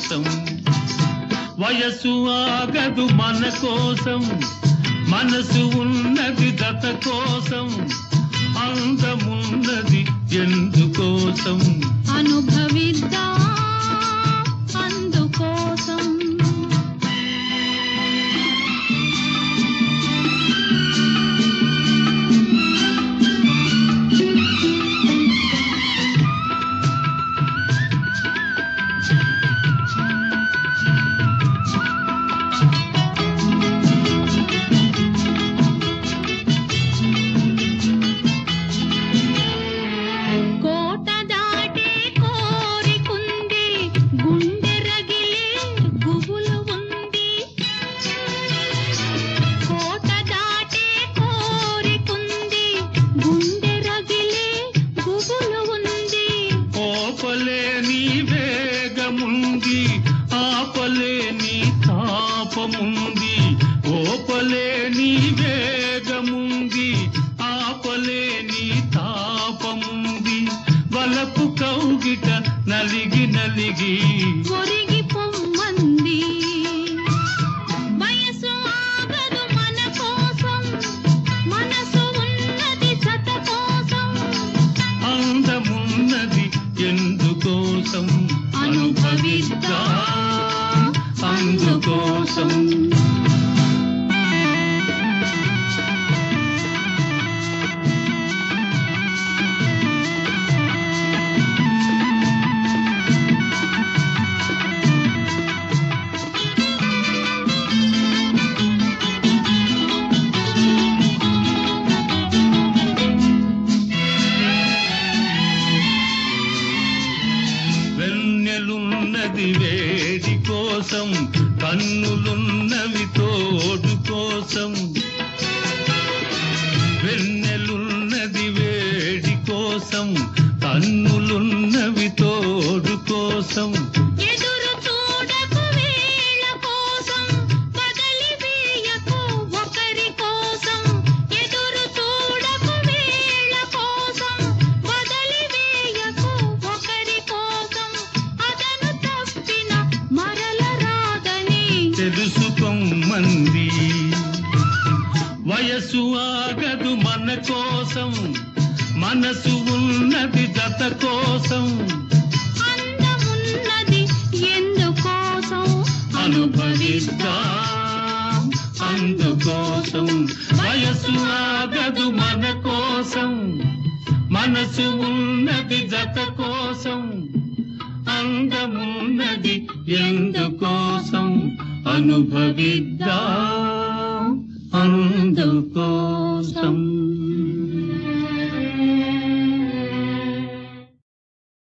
కోసం వయసు ఆగదు మన కోసం మనసు ఉన్నది దత కోసం అందమున్నది ఎందుకోసం అనుభవిద్దా అందుకోసం కోట దాటే కోరికుంది గుండె రగిలే గుబులు ఉంది కోట దాటే కోరికుంది గుండె రగిలే గుబులు ఉంది ఓపలేని వేగముంది ఆపలేని తాపముంది ఓపలేని వేగముంది ఆపలేని తాపముంది వలపు కౌగిట నలిగి నలిగి ఒరిగి పొమ్మంది వయసు ఆగదు మన కోసం మనసు ఉన్నది జత కోసం అందమున్నది ఎందుకోసం అనుభవిద్దా అందుకోసం వెన్నెలున్నది వేడి కోసం కన్నులున్నవి తోడు కోసం వెన్నెలున్నది వేడి కోసం కన్నులున్నవి తోడు కోసం ఎదురు చూడకు వేళ కోసం వదలి వేయకు ఒకరి కోసం ఎదురు చూడకు వేళ కోసం వదలి వేయకు ఒకరి కోసం అదను తప్పిన మరల రాదని తెలుసుకోమంది వయసు ఆగదు మన కోసం మనసు ఉన్నది జత కోసం అందమున్నది ఎందుకోసం అనుభవిద్దా అందుకోసం వయసు ఆగదు మన కోసం మనసు ఉన్నది జత కోసం అందమున్నది ఎందుకోసం అనుభవిద్దా అందుకోసం